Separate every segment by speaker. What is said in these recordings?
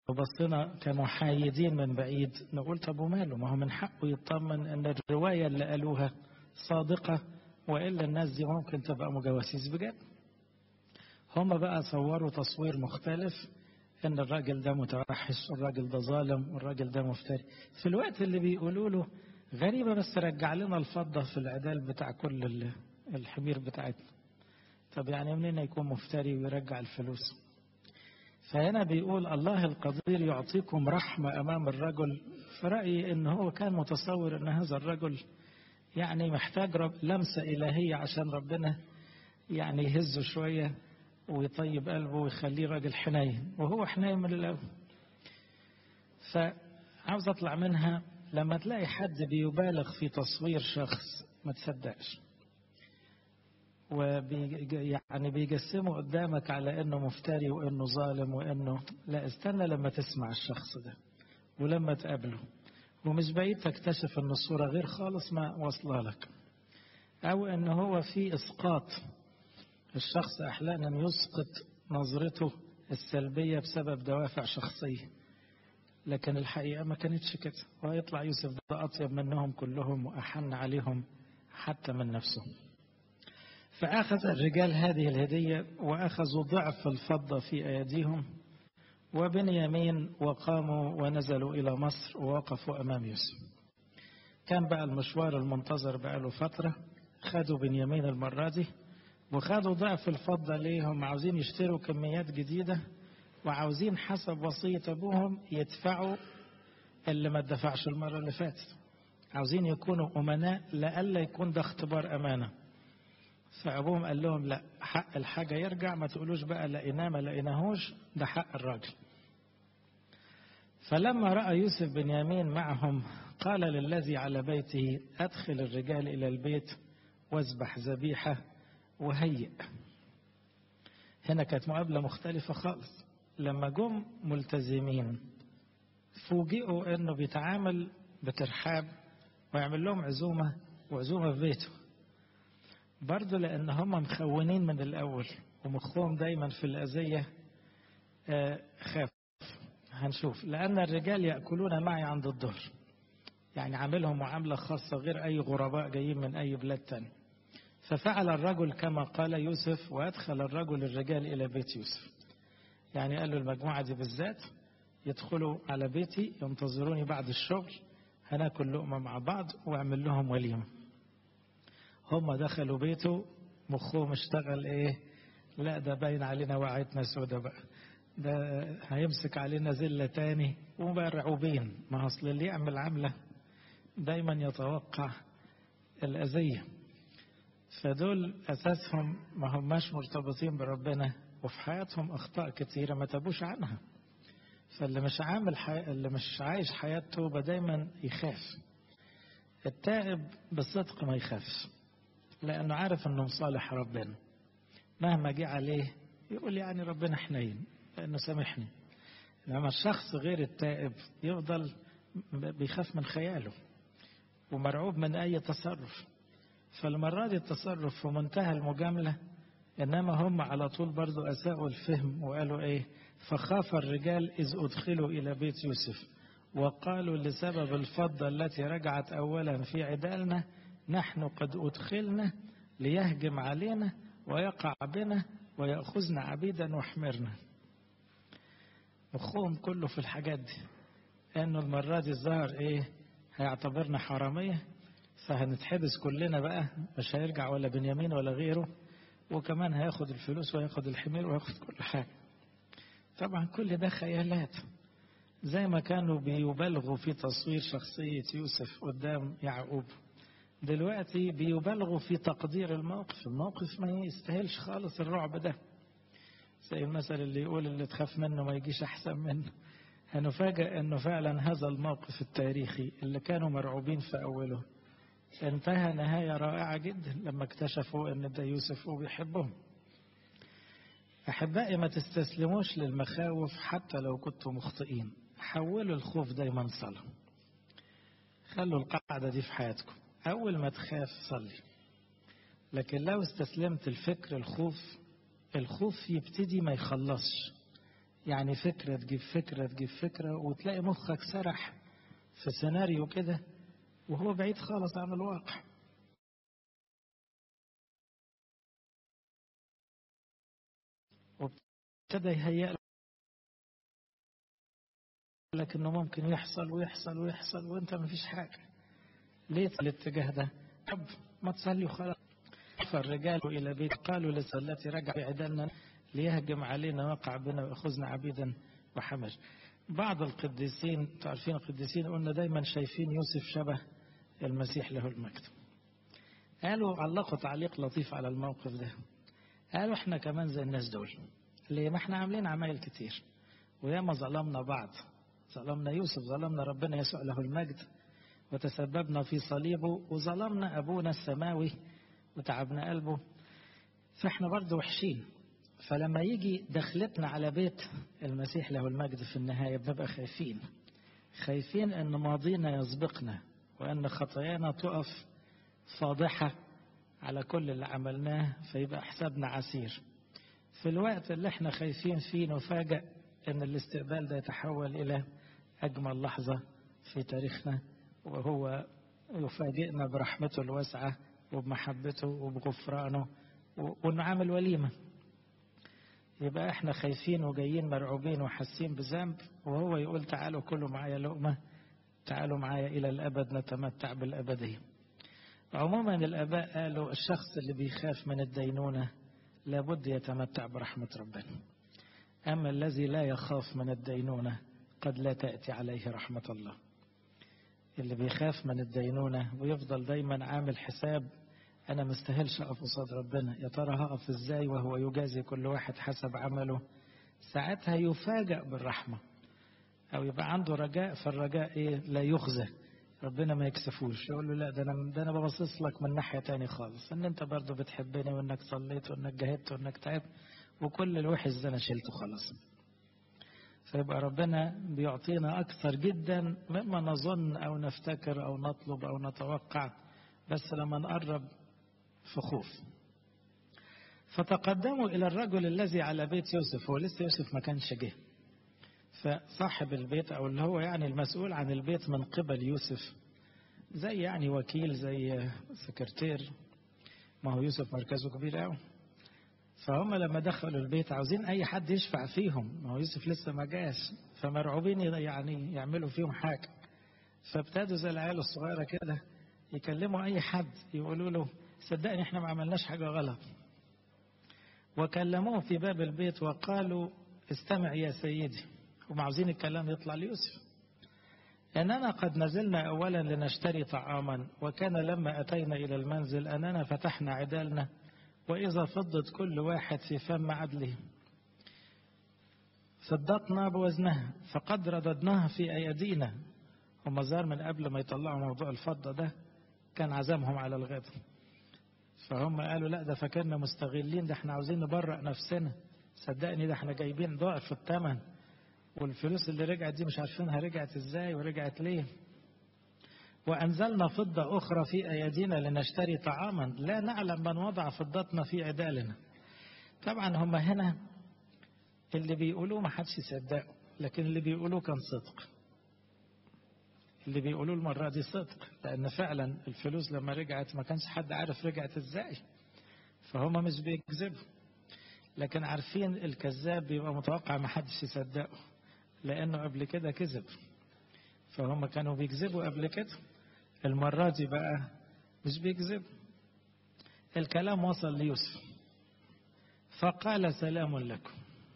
Speaker 1: بصينا كمحايدين من بعيد نقول طب وماله ما هو من حقه يطمن ان الرواية اللي قالوها صادقة وإلا الناس دي ممكن تبقى مجواسيس بجد هم بقى صوروا تصوير مختلف ان الراجل ده متوحش والراجل ده ظالم والراجل ده مفتري في الوقت اللي بيقولوا له غريبة بس رجع لنا الفضة في العدال بتاع كل الحمير بتاعتنا طب يعني منين يكون مفتري ويرجع الفلوس فهنا بيقول الله القدير يعطيكم رحمة أمام الرجل في رأيي إن هو كان متصور إن هذا الرجل يعني محتاج رب لمسة إلهية عشان ربنا يعني يهزه شوية ويطيب قلبه ويخليه راجل حنين وهو حنين من الأول فعاوز أطلع منها لما تلاقي حد بيبالغ في تصوير شخص ما تصدقش وبي يعني بيجسمه قدامك على انه مفتري وانه ظالم وانه لا استنى لما تسمع الشخص ده ولما تقابله ومش بعيد تكتشف ان الصورة غير خالص ما واصله لك او ان هو في اسقاط الشخص احيانا يسقط نظرته السلبية بسبب دوافع شخصية لكن الحقيقة ما كانتش كده ويطلع يوسف ده أطيب منهم كلهم وأحن عليهم حتى من نفسهم فأخذ الرجال هذه الهدية وأخذوا ضعف الفضة في أيديهم وبنيامين وقاموا ونزلوا إلى مصر ووقفوا أمام يوسف كان بقى المشوار المنتظر بقى له فترة خدوا بنيامين المرة دي وخدوا ضعف الفضة ليه هم عاوزين يشتروا كميات جديدة وعاوزين حسب وصية أبوهم يدفعوا اللي ما اتدفعش المرة اللي فاتت عاوزين يكونوا أمناء لألا يكون ده اختبار أمانة فأبوهم قال لهم لا حق الحاجة يرجع ما تقولوش بقى لقيناه ما لقيناهوش ده حق الراجل فلما رأى يوسف بنيامين معهم قال للذي على بيته أدخل الرجال إلى البيت واذبح ذبيحة وهيئ هنا كانت مقابلة مختلفة خالص لما جم ملتزمين فوجئوا انه بيتعامل بترحاب ويعمل لهم عزومة وعزومة في بيته برضه لان هم مخونين من الاول ومخهم دايما في الاذية خاف هنشوف لان الرجال يأكلون معي عند الظهر يعني عاملهم معاملة خاصة غير اي غرباء جايين من اي بلاد تاني ففعل الرجل كما قال يوسف وادخل الرجل الرجال الى بيت يوسف يعني قال له المجموعة دي بالذات يدخلوا على بيتي ينتظروني بعد الشغل هناكل لقمة مع بعض واعمل لهم وليمة هم دخلوا بيته مخهم اشتغل ايه لا ده باين علينا وعيتنا سودة بقى ده هيمسك علينا زلة تاني ومرعوبين ما اصل اللي يعمل عملة دايما يتوقع الأذية فدول أساسهم ما هماش مرتبطين بربنا وفي حياتهم أخطاء كثيرة ما تابوش عنها فاللي مش عامل حي... اللي مش عايش حياة توبة دايما يخاف التائب بالصدق ما يخافش لأنه عارف أنه مصالح ربنا مهما جه عليه يقول يعني ربنا حنين لأنه سامحني لما الشخص غير التائب يفضل بيخاف من خياله ومرعوب من أي تصرف فالمرة دي التصرف في منتهى المجاملة إنما هم على طول برضو أساءوا الفهم وقالوا إيه فخاف الرجال إذ أدخلوا إلى بيت يوسف وقالوا لسبب الفضة التي رجعت أولا في عدالنا نحن قد أدخلنا ليهجم علينا ويقع بنا ويأخذنا عبيدا وحمرنا مخهم كله في الحاجات دي انه المرة دي الظاهر ايه هيعتبرنا حرامية فهنتحبس كلنا بقى مش هيرجع ولا بنيامين ولا غيره وكمان هياخد الفلوس وياخد الحمير وياخد كل حاجة طبعا كل ده خيالات زي ما كانوا بيبالغوا في تصوير شخصية يوسف قدام يعقوب دلوقتي بيبالغوا في تقدير الموقف الموقف ما يستاهلش خالص الرعب ده زي المثل اللي يقول اللي تخاف منه ما يجيش أحسن منه هنفاجأ أنه فعلا هذا الموقف التاريخي اللي كانوا مرعوبين في أوله انتهى نهاية رائعة جدا لما اكتشفوا أن ده يوسف وبيحبهم أحبائي ما تستسلموش للمخاوف حتى لو كنتم مخطئين حولوا الخوف دايما صلاة خلوا القاعدة دي في حياتكم أول ما تخاف صلي لكن لو استسلمت الفكر الخوف الخوف يبتدي ما يخلصش يعني فكرة تجيب فكرة تجيب فكرة وتلاقي مخك سرح في سيناريو كده وهو بعيد خالص عن الواقع وابتدى يهيأ لك انه ممكن يحصل ويحصل ويحصل وانت ما فيش حاجة ليه الاتجاه ده طب ما تصلي وخلاص فالرجال إلى بيت قالوا للتي رجع بعدلنا ليهجم علينا وقع بنا وأخذنا عبيدا وحمل بعض القديسين تعرفين القديسين قلنا دايما شايفين يوسف شبه المسيح له المجد قالوا علقوا تعليق لطيف على الموقف ده قالوا احنا كمان زي الناس دول ليه ما احنا عاملين عمايل كتير وياما ظلمنا بعض ظلمنا يوسف ظلمنا ربنا يسوع له المجد وتسببنا في صليبه وظلمنا أبونا السماوي وتعبنا قلبه فاحنا برضه وحشين فلما يجي دخلتنا على بيت المسيح له المجد في النهاية بنبقى خايفين خايفين أن ماضينا يسبقنا وأن خطايانا تقف فاضحة على كل اللي عملناه فيبقى حسابنا عسير في الوقت اللي احنا خايفين فيه نفاجأ أن الاستقبال ده يتحول إلى أجمل لحظة في تاريخنا وهو يفاجئنا برحمته الواسعة وبمحبته وبغفرانه وانه عامل وليمة يبقى احنا خايفين وجايين مرعوبين وحاسين بذنب وهو يقول تعالوا كلوا معايا لقمة تعالوا معايا إلى الأبد نتمتع بالأبدية عموما الآباء قالوا الشخص اللي بيخاف من الدينونة لابد يتمتع برحمة ربنا أما الذي لا يخاف من الدينونة قد لا تأتي عليه رحمة الله اللي بيخاف من الدينونة ويفضل دايما عامل حساب أنا مستاهلش أقف قصاد ربنا يا ترى هقف إزاي وهو يجازي كل واحد حسب عمله ساعتها يفاجأ بالرحمة أو يبقى عنده رجاء فالرجاء إيه لا يخزى ربنا ما يكسفوش يقول له لا ده أنا ده أنا ببصص لك من ناحية تاني خالص إن أنت برضه بتحبني وإنك صليت وإنك جاهدت وإنك تعبت وكل الوحش ده أنا شلته خلاص فيبقى ربنا بيعطينا أكثر جدا مما نظن أو نفتكر أو نطلب أو نتوقع بس لما نقرب في خوف فتقدموا إلى الرجل الذي على بيت يوسف هو لسه يوسف ما كانش جه فصاحب البيت أو اللي هو يعني المسؤول عن البيت من قبل يوسف زي يعني وكيل زي سكرتير ما هو يوسف مركزه كبير قوي فهم لما دخلوا البيت عاوزين اي حد يشفع فيهم ما هو يوسف لسه ما جاش فمرعوبين يعني يعملوا فيهم حاجه فابتدوا زي العيال الصغيره كده يكلموا اي حد يقولوا له صدقني احنا ما عملناش حاجه غلط وكلموه في باب البيت وقالوا استمع يا سيدي هم عاوزين الكلام يطلع ليوسف أننا قد نزلنا أولا لنشتري طعاما وكان لما أتينا إلى المنزل أننا فتحنا عدالنا وإذا فضت كل واحد في فم عدله فضتنا بوزنها فقد رددناها في أيدينا هم زار من قبل ما يطلعوا موضوع الفضة ده كان عزمهم على الغد فهم قالوا لا ده فكرنا مستغلين ده احنا عاوزين نبرأ نفسنا صدقني ده احنا جايبين ضعف الثمن والفلوس اللي رجعت دي مش عارفينها رجعت ازاي ورجعت ليه وأنزلنا فضة أخرى في أيدينا لنشتري طعاما لا نعلم من وضع فضتنا في عدالنا طبعا هم هنا اللي بيقولوه ما حدش يصدقه لكن اللي بيقولوه كان صدق اللي بيقولوه المرة دي صدق لأن فعلا الفلوس لما رجعت ما كانش حد عارف رجعت ازاي فهم مش بيكذبوا لكن عارفين الكذاب بيبقى متوقع ما حدش يصدقه لأنه قبل كده كذب فهم كانوا بيكذبوا قبل كده المرة دي بقى مش بيكذب الكلام وصل ليوسف فقال سلام لكم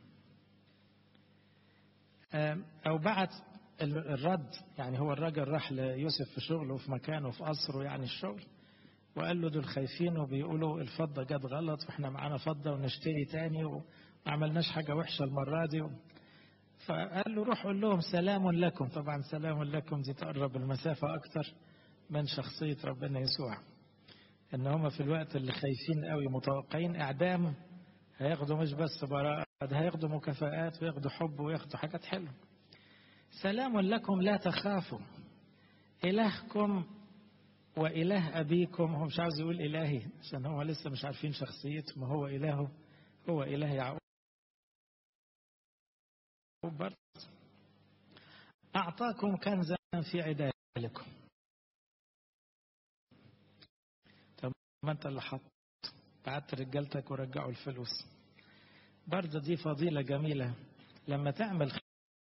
Speaker 1: أو بعت الرد يعني هو الراجل راح ليوسف في شغله في مكانه في قصره يعني الشغل وقال له دول خايفين وبيقولوا الفضة جت غلط واحنا معانا فضة ونشتري تاني وما عملناش حاجة وحشة المرة دي فقال له روح قول لهم سلام لكم طبعا سلام لكم دي تقرب المسافة أكتر من شخصية ربنا يسوع إن هم في الوقت اللي خايفين قوي متوقعين إعدام هياخدوا مش بس براءة ده هياخدوا مكافآت وياخدوا حب وياخدوا حاجات حلوة سلام لكم لا تخافوا إلهكم وإله أبيكم هو مش عاوز يقول إلهي عشان هو لسه مش عارفين شخصيته ما هو إلهه هو إله يعقوب برضه أعطاكم كنزا في عدالكم طب ما أنت اللي حط بعت رجالتك ورجعوا الفلوس برضه دي فضيلة جميلة لما تعمل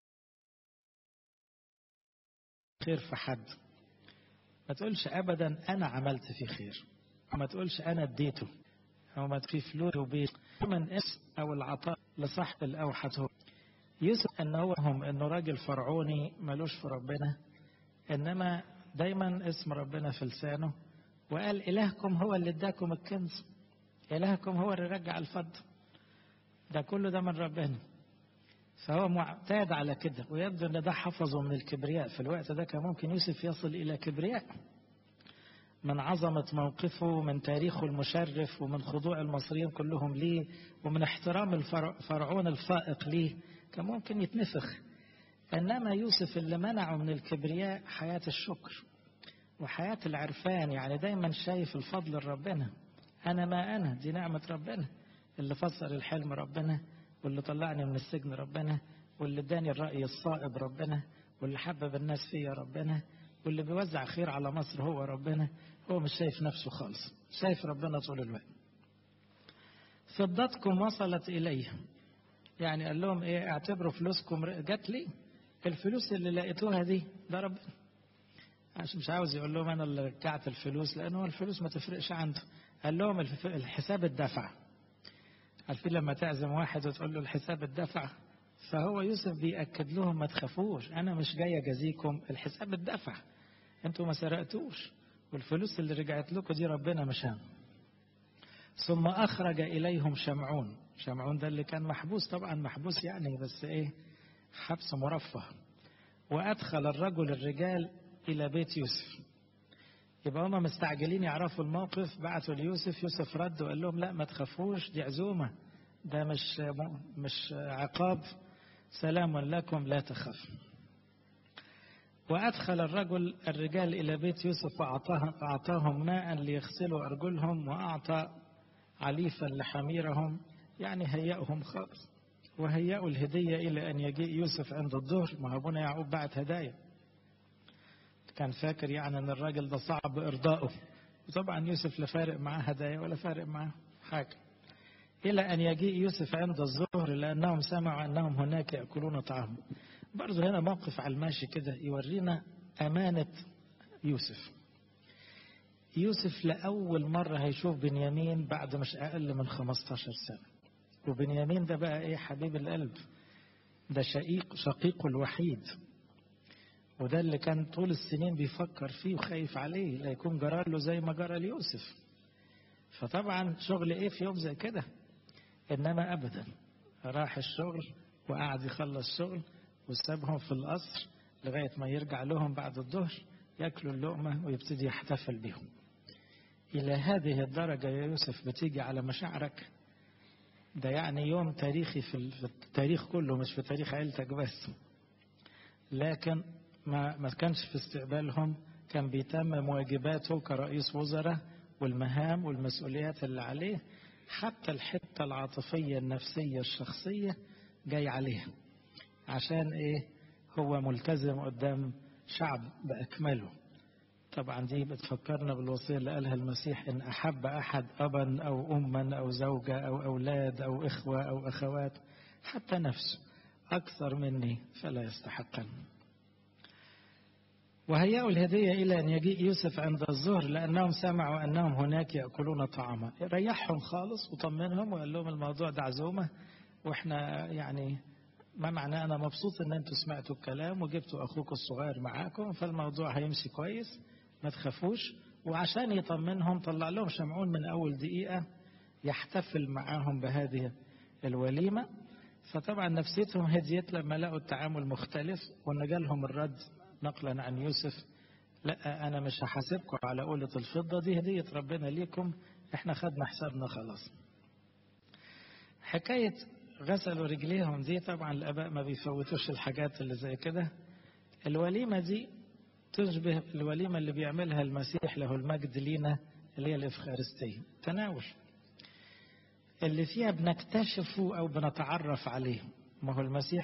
Speaker 1: خير في حد ما تقولش أبدا أنا عملت فيه خير ما تقولش أنا اديته أو ما تخي فلوس وبيت من اسم أو العطاء لصاحب الأوحد هو يوسف أنه هو هم أنه راجل فرعوني ملوش في ربنا إنما دايما اسم ربنا في لسانه وقال إلهكم هو اللي اداكم الكنز إلهكم هو اللي رجع الفضل ده كله ده من ربنا فهو معتاد على كده ويبدو ان ده حفظه من الكبرياء في الوقت ده كان ممكن يوسف يصل الى كبرياء من عظمة موقفه من تاريخه المشرف ومن خضوع المصريين كلهم ليه ومن احترام الفرعون الفائق ليه كان ممكن يتنفخ إنما يوسف اللي منعه من الكبرياء حياة الشكر وحياة العرفان يعني دايما شايف الفضل لربنا أنا ما أنا دي نعمة ربنا اللي فسر الحلم ربنا واللي طلعني من السجن ربنا واللي اداني الرأي الصائب ربنا واللي حبب الناس فيا ربنا واللي بيوزع خير على مصر هو ربنا هو مش شايف نفسه خالص شايف ربنا طول الوقت فضتكم وصلت إليه يعني قال لهم ايه اعتبروا فلوسكم جات لي الفلوس اللي لقيتوها دي ده ربنا عشان مش عاوز يقول لهم انا اللي رجعت الفلوس لانه الفلوس ما تفرقش عنده قال لهم الحساب الدفع عارفين لما تعزم واحد وتقول له الحساب الدفع فهو يوسف بيأكد لهم ما تخافوش أنا مش جاي أجازيكم الحساب الدفع أنتوا ما سرقتوش والفلوس اللي رجعت لكم دي ربنا مش هم ثم أخرج إليهم شمعون شمعون ده اللي كان محبوس طبعا محبوس يعني بس إيه حبس مرفه وأدخل الرجل الرجال إلى بيت يوسف يبقى هم مستعجلين يعرفوا الموقف بعتوا ليوسف يوسف رد وقال لهم لا ما تخافوش دي عزومة ده مش مش عقاب سلام لكم لا تخاف وأدخل الرجل الرجال إلى بيت يوسف وأعطاهم ماء ليغسلوا أرجلهم وأعطى عليفا لحميرهم يعني هيأهم خالص وهيأوا الهدية إلى أن يجيء يوسف عند الظهر ما أبونا يعقوب بعت هدايا كان فاكر يعني أن الراجل ده صعب إرضائه وطبعا يوسف لا فارق معاه هدايا ولا فارق معاه حاجة إلى أن يجيء يوسف عند الظهر لأنهم سمعوا أنهم هناك يأكلون طعام برضه هنا موقف على الماشي كده يورينا أمانة يوسف يوسف لأول مرة هيشوف بنيامين بعد مش أقل من 15 سنة وبنيامين ده بقى إيه حبيب القلب ده شقيق شقيقه الوحيد وده اللي كان طول السنين بيفكر فيه وخايف عليه لا يكون جرى له زي ما جرى ليوسف فطبعا شغل ايه في يوم زي كده انما ابدا راح الشغل وقعد يخلص شغل وسابهم في القصر لغايه ما يرجع لهم بعد الظهر ياكلوا اللقمه ويبتدي يحتفل بهم الى هذه الدرجه يا يوسف بتيجي على مشاعرك ده يعني يوم تاريخي في التاريخ كله مش في تاريخ عيلتك بس لكن ما ما كانش في استقبالهم كان بيتمم واجباته كرئيس وزراء والمهام والمسؤوليات اللي عليه حتى الحته العاطفيه النفسيه الشخصيه جاي عليها عشان ايه هو ملتزم قدام شعب باكمله طبعا دي بتفكرنا بالوصيه اللي قالها المسيح ان احب احد ابا او اما او زوجه او اولاد او اخوه او اخوات حتى نفسه اكثر مني فلا يستحقني وهيأوا الهدية إلى أن يجيء يوسف عند الظهر لأنهم سمعوا أنهم هناك يأكلون طعاما ريحهم خالص وطمنهم وقال لهم الموضوع ده عزومة وإحنا يعني ما معناه أنا مبسوط أن أنتوا سمعتوا الكلام وجبتوا أخوكم الصغير معاكم فالموضوع هيمشي كويس ما تخافوش وعشان يطمنهم طلع لهم شمعون من أول دقيقة يحتفل معاهم بهذه الوليمة فطبعا نفسيتهم هديت لما لقوا التعامل مختلف وان جالهم الرد نقلا عن يوسف لا انا مش هحاسبكم على قولة الفضة دي هدية ربنا ليكم احنا خدنا حسابنا خلاص حكاية غسلوا رجليهم دي طبعا الاباء ما بيفوتوش الحاجات اللي زي كده الوليمة دي تشبه الوليمة اللي بيعملها المسيح له المجد لينا اللي هي الإفخارستية تناول اللي فيها بنكتشفه أو بنتعرف عليه ما هو المسيح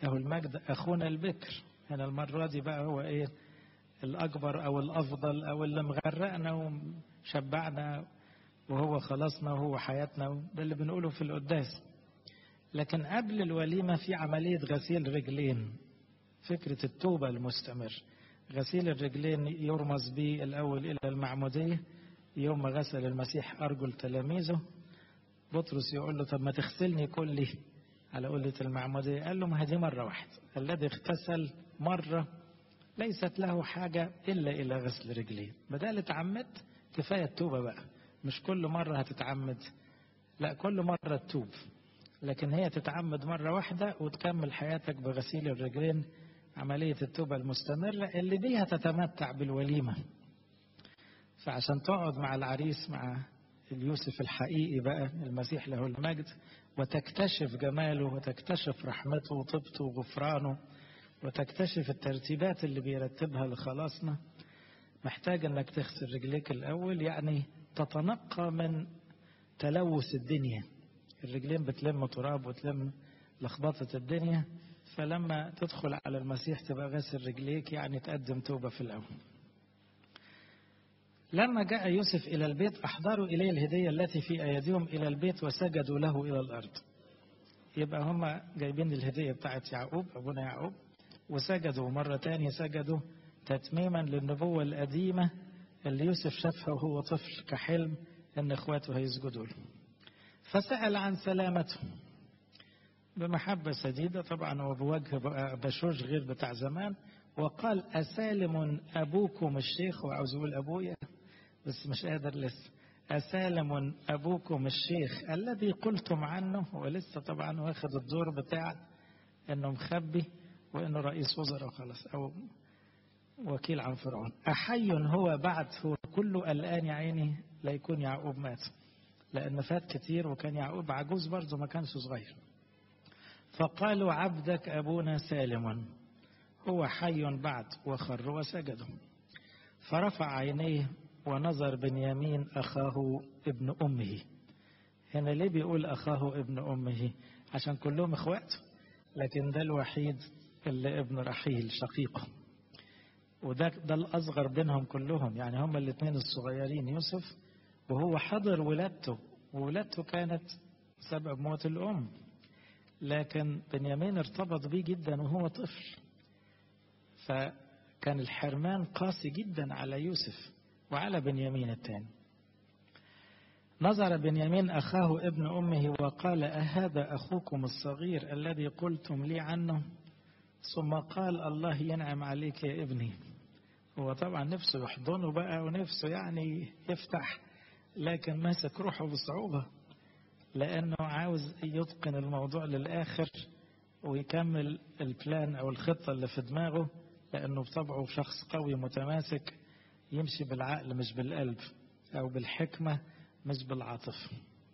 Speaker 1: له المجد أخونا البكر هنا المرة دي بقى هو إيه الأكبر أو الأفضل أو اللي مغرقنا وشبعنا وهو خلصنا وهو حياتنا ده اللي بنقوله في القداس لكن قبل الوليمة في عملية غسيل رجلين فكرة التوبة المستمر غسيل الرجلين يرمز به الأول إلى المعمودية يوم ما غسل المسيح أرجل تلاميذه بطرس يقول له طب ما تغسلني كلي على قلة المعمودية قال له ما هذه مرة واحدة الذي اغتسل مرة ليست له حاجة إلا إلى غسل رجليه بدل اتعمدت كفاية التوبة بقى مش كل مرة هتتعمد لا كل مرة تتوب لكن هي تتعمد مرة واحدة وتكمل حياتك بغسيل الرجلين عملية التوبة المستمرة اللي بيها تتمتع بالوليمة فعشان تقعد مع العريس مع اليوسف الحقيقي بقى المسيح له المجد وتكتشف جماله وتكتشف رحمته وطيبته وغفرانه وتكتشف الترتيبات اللي بيرتبها لخلاصنا محتاج انك تغسل رجليك الاول يعني تتنقى من تلوث الدنيا الرجلين بتلم تراب وتلم لخبطة الدنيا فلما تدخل على المسيح تبقى غسل رجليك يعني تقدم توبة في الأول لما جاء يوسف إلى البيت أحضروا إليه الهدية التي في أيديهم إلى البيت وسجدوا له إلى الأرض يبقى هم جايبين الهدية بتاعت يعقوب أبونا يعقوب وسجدوا مرة تانية سجدوا تتميما للنبوة القديمة اللي يوسف شافها وهو طفل كحلم ان اخواته هيسجدوا له فسأل عن سلامته بمحبة شديدة طبعا وبوجه بشوش غير بتاع زمان وقال أسالم أبوكم الشيخ وعاوز أقول أبويا بس مش قادر لسه أسالم أبوكم الشيخ الذي قلتم عنه ولسه طبعا واخد الدور بتاع إنه مخبي وإنه رئيس وزراء خلاص أو وكيل عن فرعون أحي هو بعد هو كله الآن يا عيني لا يكون يعقوب مات لأن فات كتير وكان يعقوب عجوز برضه ما كانش صغير فقالوا عبدك أبونا سالم هو حي بعد وخر وسجدوا فرفع عينيه ونظر بنيامين أخاه ابن أمه هنا ليه بيقول أخاه ابن أمه عشان كلهم إخوات لكن ده الوحيد اللي ابن رحيل شقيقه وده ده الأصغر بينهم كلهم يعني هم الاثنين الصغيرين يوسف وهو حضر ولادته وولادته كانت سبب موت الأم لكن بنيامين ارتبط بيه جدا وهو طفل فكان الحرمان قاسي جدا على يوسف وعلى بنيامين الثاني نظر بنيامين أخاه ابن أمه وقال أهذا أخوكم الصغير الذي قلتم لي عنه ثم قال الله ينعم عليك يا ابني هو طبعا نفسه يحضنه بقى ونفسه يعني يفتح لكن ماسك روحه بصعوبة لأنه عاوز يتقن الموضوع للآخر ويكمل البلان أو الخطة اللي في دماغه لأنه بطبعه شخص قوي متماسك يمشي بالعقل مش بالقلب أو بالحكمة مش بالعاطفة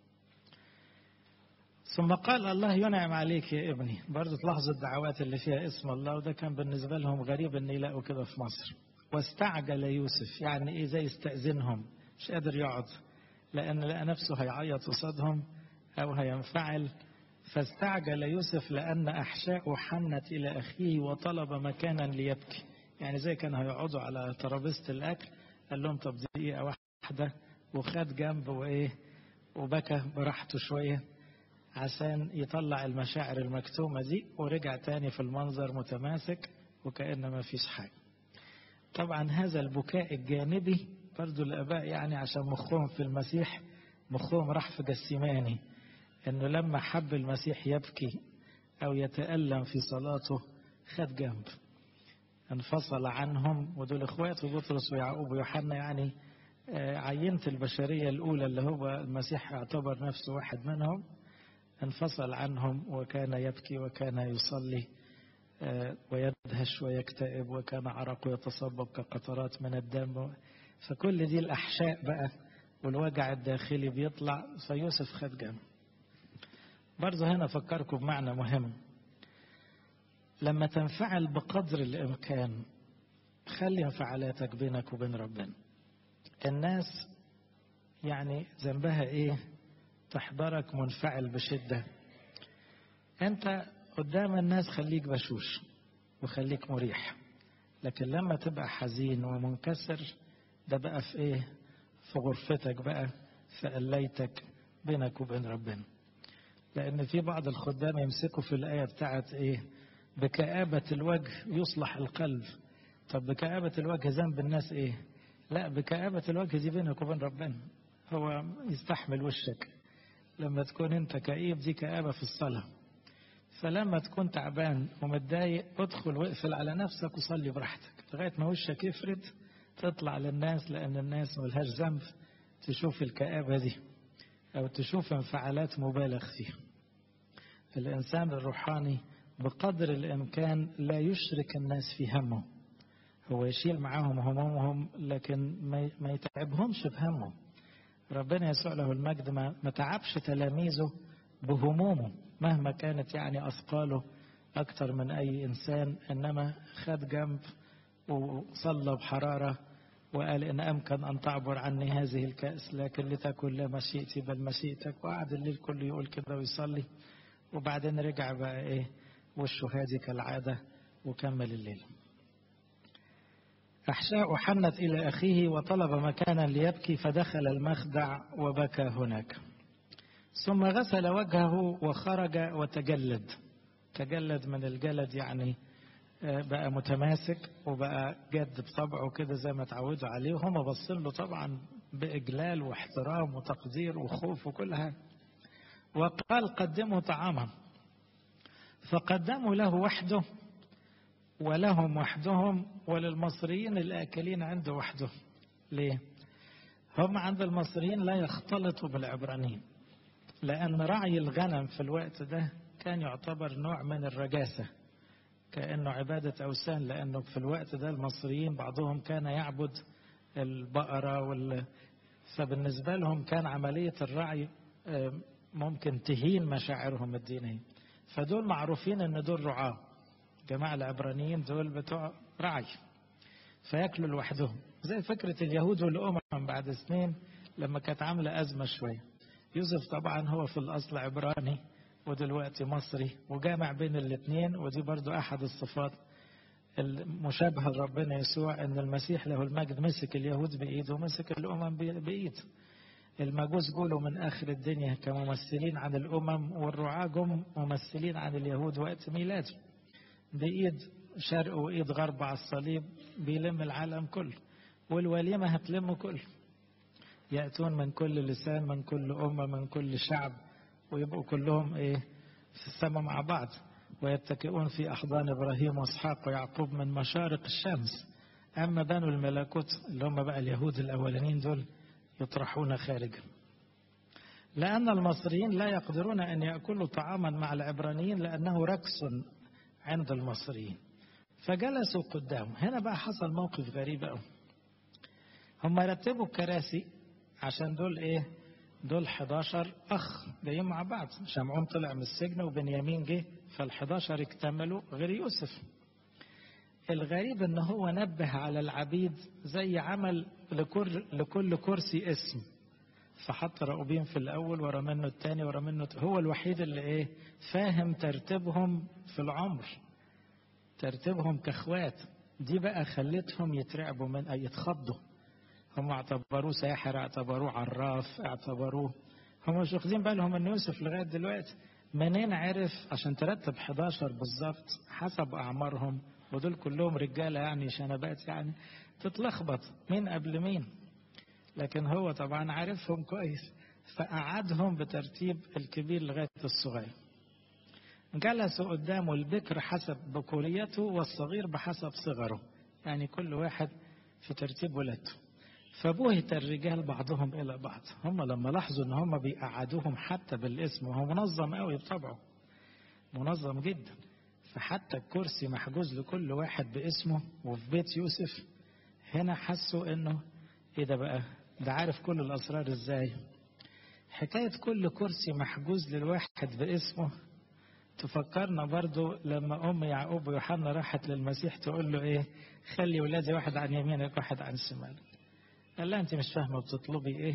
Speaker 1: ثم قال الله ينعم عليك يا ابني برضه تلاحظوا الدعوات اللي فيها اسم الله وده كان بالنسبة لهم غريب ان يلاقوا كده في مصر واستعجل يوسف يعني ايه زي استأذنهم مش قادر يقعد لأن لقى نفسه هيعيط قصادهم أو هينفعل فاستعجل يوسف لأن أحشاء حنت إلى أخيه وطلب مكانا ليبكي يعني زي كانوا هيقعدوا على ترابيزة الأكل قال لهم طب دقيقة واحدة وخد جنب وإيه وبكى براحته شوية عشان يطلع المشاعر المكتومة دي ورجع تاني في المنظر متماسك وكأن ما فيش حاجة طبعا هذا البكاء الجانبي برضو الآباء يعني عشان مخهم في المسيح مخهم راح في جسيماني انه لما حب المسيح يبكي او يتألم في صلاته خد جنب انفصل عنهم ودول اخواته بطرس ويعقوب ويوحنا يعني عينة البشرية الأولى اللي هو المسيح اعتبر نفسه واحد منهم انفصل عنهم وكان يبكي وكان يصلي ويدهش ويكتئب وكان عرقه يتصبب كقطرات من الدم فكل دي الأحشاء بقى والوجع الداخلي بيطلع فيوسف خد جنب برضه هنا أفكركم بمعنى مهم لما تنفعل بقدر الإمكان خلي انفعالاتك بينك وبين ربنا الناس يعني ذنبها ايه تحضرك منفعل بشدة انت قدام الناس خليك بشوش وخليك مريح لكن لما تبقى حزين ومنكسر ده بقى في ايه في غرفتك بقى في قليتك بينك وبين ربنا لان في بعض الخدام يمسكوا في الايه بتاعت ايه بكآبة الوجه يصلح القلب طب بكآبة الوجه ذنب الناس ايه لا بكآبة الوجه دي بينك وبين ربنا هو يستحمل وشك لما تكون انت كئيب دي كآبة في الصلاة فلما تكون تعبان ومتضايق ادخل واقفل على نفسك وصلي براحتك لغاية ما وشك يفرد تطلع للناس لأن الناس ملهاش ذنب تشوف الكآبة دي أو تشوف انفعالات مبالغ فيها الإنسان الروحاني بقدر الإمكان لا يشرك الناس في همه هو يشيل معاهم همومهم لكن ما يتعبهمش بهمه ربنا يسوع له المجد ما تعبش تلاميذه بهمومه مهما كانت يعني أثقاله أكثر من أي إنسان إنما خد جنب وصلى بحرارة وقال إن أمكن أن تعبر عني هذه الكأس لكن لتكن لا مشيئتي بل مشيئتك وقعد الليل كله يقول كده ويصلي وبعدين رجع بقى إيه وشه هادي كالعادة وكمل الليل أحشاء حنت إلى أخيه وطلب مكانا ليبكي فدخل المخدع وبكى هناك ثم غسل وجهه وخرج وتجلد تجلد من الجلد يعني بقى متماسك وبقى جد بطبعه كده زي ما اتعودوا عليه وهم باصين له طبعا بإجلال واحترام وتقدير وخوف وكل حاجة وقال قدموا طعاما فقدموا له وحده ولهم وحدهم وللمصريين الآكلين عنده وحده ليه؟ هم عند المصريين لا يختلطوا بالعبرانيين لأن رعي الغنم في الوقت ده كان يعتبر نوع من الرجاسة كأنه عبادة أوثان لأنه في الوقت ده المصريين بعضهم كان يعبد البقرة وال... فبالنسبة لهم كان عملية الرعي ممكن تهين مشاعرهم الدينية فدول معروفين ان دول رعاة جماعة العبرانيين دول بتوع رعي فياكلوا لوحدهم زي فكرة اليهود والأمم بعد سنين لما كانت عاملة أزمة شوية يوسف طبعا هو في الأصل عبراني ودلوقتي مصري وجامع بين الاثنين ودي برضو أحد الصفات المشابهة لربنا يسوع أن المسيح له المجد مسك اليهود بإيده ومسك الأمم بإيد المجوس جولوا من آخر الدنيا كممثلين عن الأمم والرعاة جم ممثلين عن اليهود وقت ميلاده بإيد شرق وإيد غرب على الصليب بيلم العالم كله والوليمة هتلم كله يأتون من كل لسان من كل أمة من كل شعب ويبقوا كلهم إيه في السماء مع بعض ويتكئون في أحضان إبراهيم وإسحاق ويعقوب من مشارق الشمس أما بنو الملكوت اللي هم بقى اليهود الأولانيين دول يطرحون خارجا لأن المصريين لا يقدرون أن يأكلوا طعاما مع العبرانيين لأنه ركس عند المصريين فجلسوا قدامه هنا بقى حصل موقف غريب قوي هم رتبوا الكراسي عشان دول ايه دول 11 اخ جايين مع بعض شمعون طلع من السجن وبنيامين جه فال11 اكتملوا غير يوسف الغريب ان هو نبه على العبيد زي عمل لكل, لكل كرسي اسم فحط رأوبين في الاول ورا منه الثاني ورا منه هو الوحيد اللي ايه فاهم ترتيبهم في العمر ترتيبهم كاخوات دي بقى خلتهم يترعبوا من أي يتخضوا هم اعتبروه ساحر اعتبروه عراف اعتبروه هم مش واخدين بالهم ان يوسف لغايه دلوقتي منين عرف عشان ترتب 11 بالظبط حسب اعمارهم ودول كلهم رجاله يعني شنبات يعني تتلخبط مين قبل مين لكن هو طبعا عارفهم كويس فقعدهم بترتيب الكبير لغايه الصغير جلسوا قدامه البكر حسب بكوريته والصغير بحسب صغره يعني كل واحد في ترتيب ولادته فبهت الرجال بعضهم الى بعض هم لما لاحظوا ان هم بيقعدوهم حتى بالاسم وهو منظم قوي بطبعه منظم جدا فحتى الكرسي محجوز لكل واحد باسمه وفي بيت يوسف هنا حسوا انه ايه ده بقى ده عارف كل الاسرار ازاي حكايه كل كرسي محجوز للواحد باسمه تفكرنا برضو لما ام يعقوب ويوحنا راحت للمسيح تقول له ايه خلي ولادي واحد عن يمينك واحد عن شمالك قال لها انت مش فاهمه بتطلبي ايه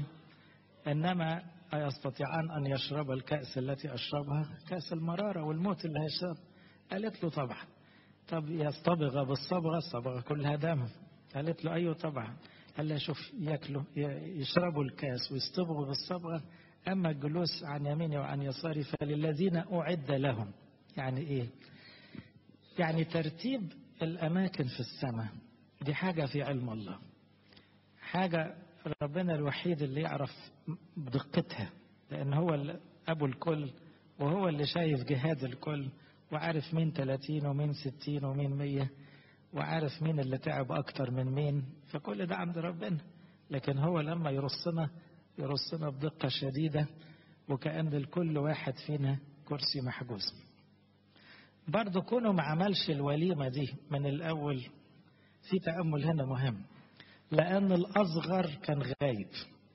Speaker 1: انما ايستطيعان ان يشرب الكاس التي اشربها كاس المراره والموت اللي هيشرب قالت له طبعا طب يصطبغ بالصبغة الصبغة كلها دم قالت له أيوه طبعا قال لها شوف ياكلوا يشربوا الكاس ويصطبغوا بالصبغة أما الجلوس عن يميني وعن يساري فللذين أعد لهم يعني إيه يعني ترتيب الأماكن في السماء دي حاجة في علم الله حاجة ربنا الوحيد اللي يعرف بدقتها لأن هو أبو الكل وهو اللي شايف جهاد الكل وعارف مين 30 ومين 60 ومين 100 وعارف مين اللي تعب أكتر من مين فكل ده عند ربنا لكن هو لما يرصنا يرصنا بدقة شديدة وكأن لكل واحد فينا كرسي محجوز برضه كونه ما عملش الوليمة دي من الأول في تأمل هنا مهم لأن الأصغر كان غايب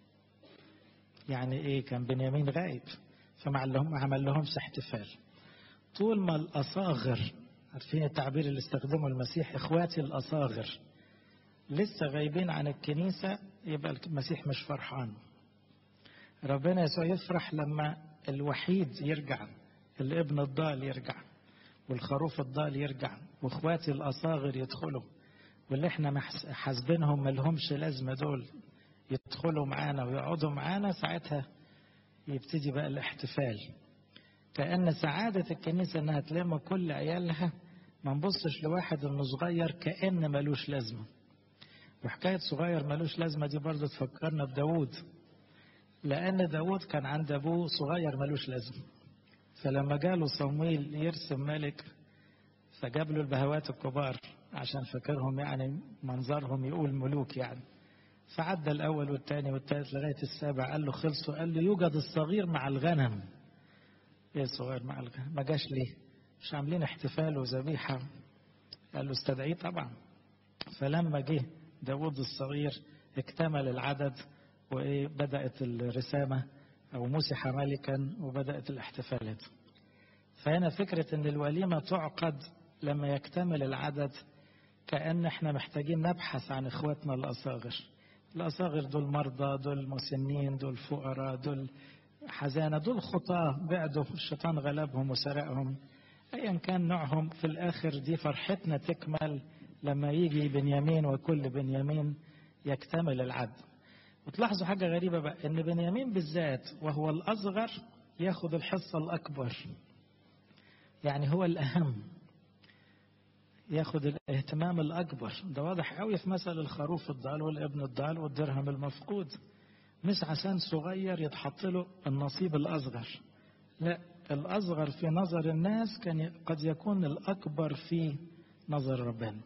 Speaker 1: يعني إيه كان بنيامين غايب فما عمل لهمش احتفال طول ما الأصاغر عارفين التعبير اللي استخدمه المسيح إخواتي الأصاغر لسه غايبين عن الكنيسة يبقى المسيح مش فرحان ربنا يسوع يفرح لما الوحيد يرجع الابن الضال يرجع والخروف الضال يرجع واخواتي الاصاغر يدخلوا واللي احنا حاسبينهم ما لهمش لازمه دول يدخلوا معانا ويقعدوا معانا ساعتها يبتدي بقى الاحتفال كأن سعادة الكنيسة انها تلم كل عيالها ما نبصش لواحد انه صغير كأن ملوش لازمة وحكاية صغير ملوش لازمة دي برضه تفكرنا بداود لأن داود كان عند أبوه صغير ملوش لازمة فلما جاله صمويل يرسم ملك فجاب له البهوات الكبار عشان فاكرهم يعني منظرهم يقول ملوك يعني فعدى الأول والثاني والثالث لغاية السابع قال له خلصوا قال له يوجد الصغير مع الغنم ايه الصغير مع الغنم ما جاش ليه مش عاملين احتفال وذبيحة قال له استدعيه طبعا فلما جه داود الصغير اكتمل العدد وإيه بدأت الرسامة أو مسح ملكا وبدأت الاحتفالات فهنا فكرة أن الوليمة تعقد لما يكتمل العدد كأن احنا محتاجين نبحث عن اخواتنا الأصاغر الأصاغر دول مرضى دول مسنين دول فقراء دول حزانة دول خطاة بعدوا الشيطان غلبهم وسرقهم أيا كان نوعهم في الآخر دي فرحتنا تكمل لما يجي بنيامين وكل بنيامين يكتمل العدد وتلاحظوا حاجة غريبة بقى إن بنيامين بالذات وهو الأصغر ياخد الحصة الأكبر يعني هو الأهم ياخد الاهتمام الأكبر ده واضح قوي في مثل الخروف الضال والابن الضال والدرهم المفقود مش عشان صغير يتحط له النصيب الأصغر لا الأصغر في نظر الناس كان قد يكون الأكبر في نظر ربنا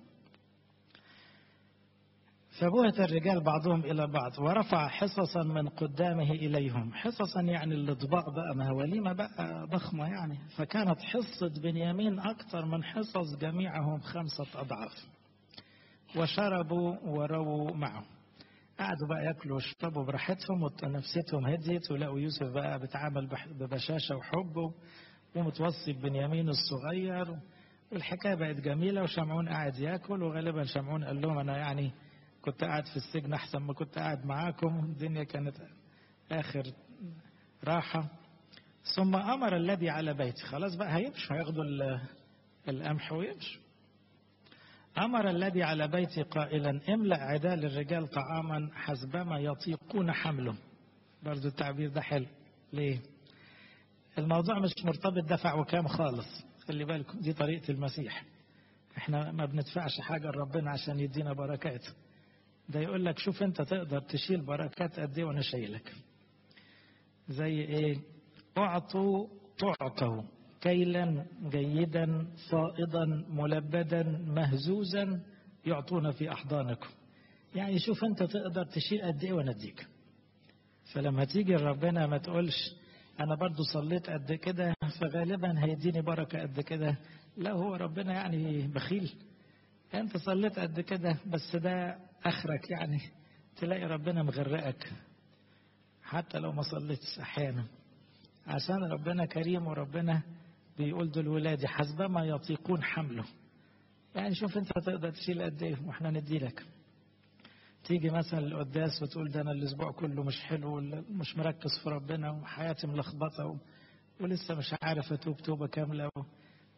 Speaker 1: فبهت الرجال بعضهم إلى بعض ورفع حصصا من قدامه إليهم حصصا يعني الأطباق بقى ما وليمة بقى ضخمة يعني فكانت حصة بنيامين أكثر من حصص جميعهم خمسة أضعاف وشربوا ورووا معه قعدوا بقى ياكلوا ويشربوا براحتهم ونفسيتهم هديت ولقوا يوسف بقى بيتعامل ببشاشة وحب ومتوصي ببنيامين الصغير والحكاية بقت جميلة وشمعون قاعد ياكل وغالبا شمعون قال لهم أنا يعني كنت قاعد في السجن أحسن ما كنت قاعد معاكم الدنيا كانت آخر راحة ثم أمر الذي على بيتي خلاص بقى هيمشوا هياخدوا القمح ويمشوا أمر الذي على بيتي قائلا املأ عدال الرجال طعاما حسبما يطيقون حمله برضو التعبير ده حلو ليه الموضوع مش مرتبط دفع وكام خالص خلي بالكم دي طريقة المسيح احنا ما بندفعش حاجة لربنا عشان يدينا بركات ده يقول لك شوف انت تقدر تشيل بركات قد ايه وانا شايلك زي ايه اعطوا تعطوا كيلا جيدا فائضا ملبدا مهزوزا يعطون في احضانكم يعني شوف انت تقدر تشيل قد ايه وانا اديك فلما تيجي ربنا ما تقولش انا برضو صليت قد كده فغالبا هيديني بركه قد كده لا هو ربنا يعني بخيل انت صليت قد كده بس ده اخرك يعني تلاقي ربنا مغرقك حتى لو ما صليتش احيانا عشان ربنا كريم وربنا بيقول دول ولادي حسبما يطيقون حمله يعني شوف انت تقدر تشيل قد ايه واحنا ندي لك تيجي مثلا القداس وتقول ده انا الاسبوع كله مش حلو مش مركز في ربنا وحياتي ملخبطه و... ولسه مش عارف اتوب توبه كامله و...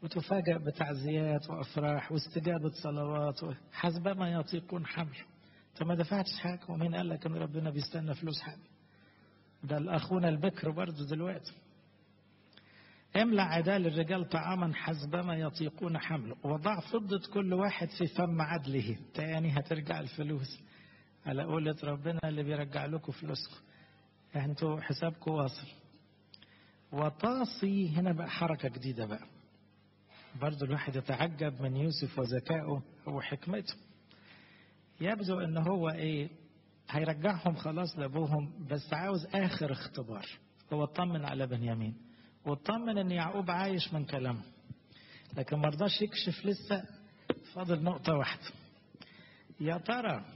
Speaker 1: وتفاجأ بتعزيات وأفراح واستجابة صلوات حسب ما يطيقون حمل انت ما دفعتش حاجة ومين قال لك ان ربنا بيستنى فلوس حاجة ده الأخونا البكر برضه دلوقتي املأ عدال الرجال طعاما حسب ما يطيقون حمله وضع فضة كل واحد في فم عدله تاني هترجع الفلوس على قولة ربنا اللي بيرجع لكم فلوسكم انتوا حسابكم واصل وطاصي هنا بقى حركة جديدة بقى برضو الواحد يتعجب من يوسف وذكائه وحكمته يبدو ان هو ايه هيرجعهم خلاص لابوهم بس عاوز اخر اختبار هو اطمن على بنيامين واطمن ان يعقوب عايش من كلامه لكن ما رضاش يكشف لسه فاضل نقطة واحدة يا ترى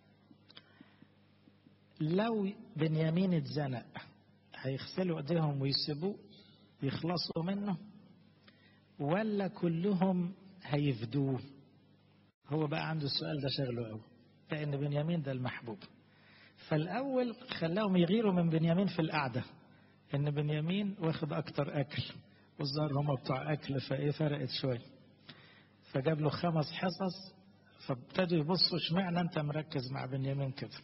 Speaker 1: لو بنيامين اتزنق هيغسلوا ايديهم ويسيبوه يخلصوا منه ولا كلهم هيفدوه هو بقى عنده السؤال ده شغله قوي لان بنيامين ده المحبوب فالاول خلاهم يغيروا من بنيامين في القعده ان بنيامين واخد اكتر اكل والظاهر هم بتوع اكل فايه فرقت شويه فجاب له خمس حصص فابتدوا يبصوا اشمعنى انت مركز مع بنيامين كده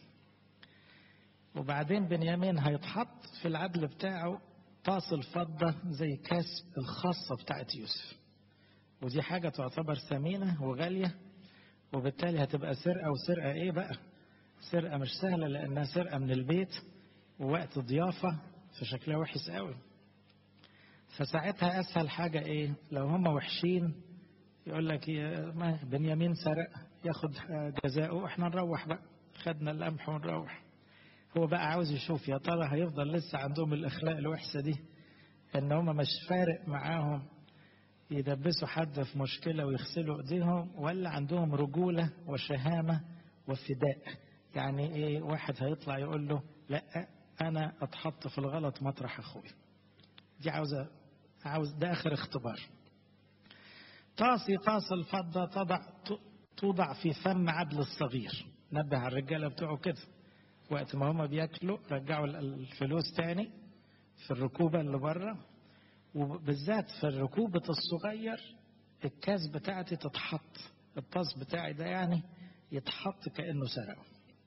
Speaker 1: وبعدين بنيامين هيتحط في العدل بتاعه طاس الفضة زي كاس الخاصة بتاعت يوسف ودي حاجة تعتبر ثمينة وغالية وبالتالي هتبقى سرقة وسرقة ايه بقى سرقة مش سهلة لأنها سرقة من البيت ووقت ضيافة فشكلها وحش قوي فساعتها أسهل حاجة ايه لو هم وحشين يقول لك ما بنيامين سرق ياخد جزاؤه احنا نروح بقى خدنا القمح ونروح هو بقى عاوز يشوف يا ترى هيفضل لسه عندهم الاخلاق الوحشه دي ان هم مش فارق معاهم يدبسوا حد في مشكله ويغسلوا ايديهم ولا عندهم رجوله وشهامه وفداء يعني ايه واحد هيطلع يقول له لا انا اتحط في الغلط مطرح اخوي دي عاوزه عاوز ده اخر اختبار طاسي طاس الفضه تضع توضع في فم عدل الصغير نبه على الرجاله بتوعه كده وقت ما هما بياكلوا رجعوا الفلوس تاني في الركوبة اللي بره وبالذات في الركوبة الصغير الكاس بتاعتي تتحط الطاس بتاعي ده يعني يتحط كأنه سرقه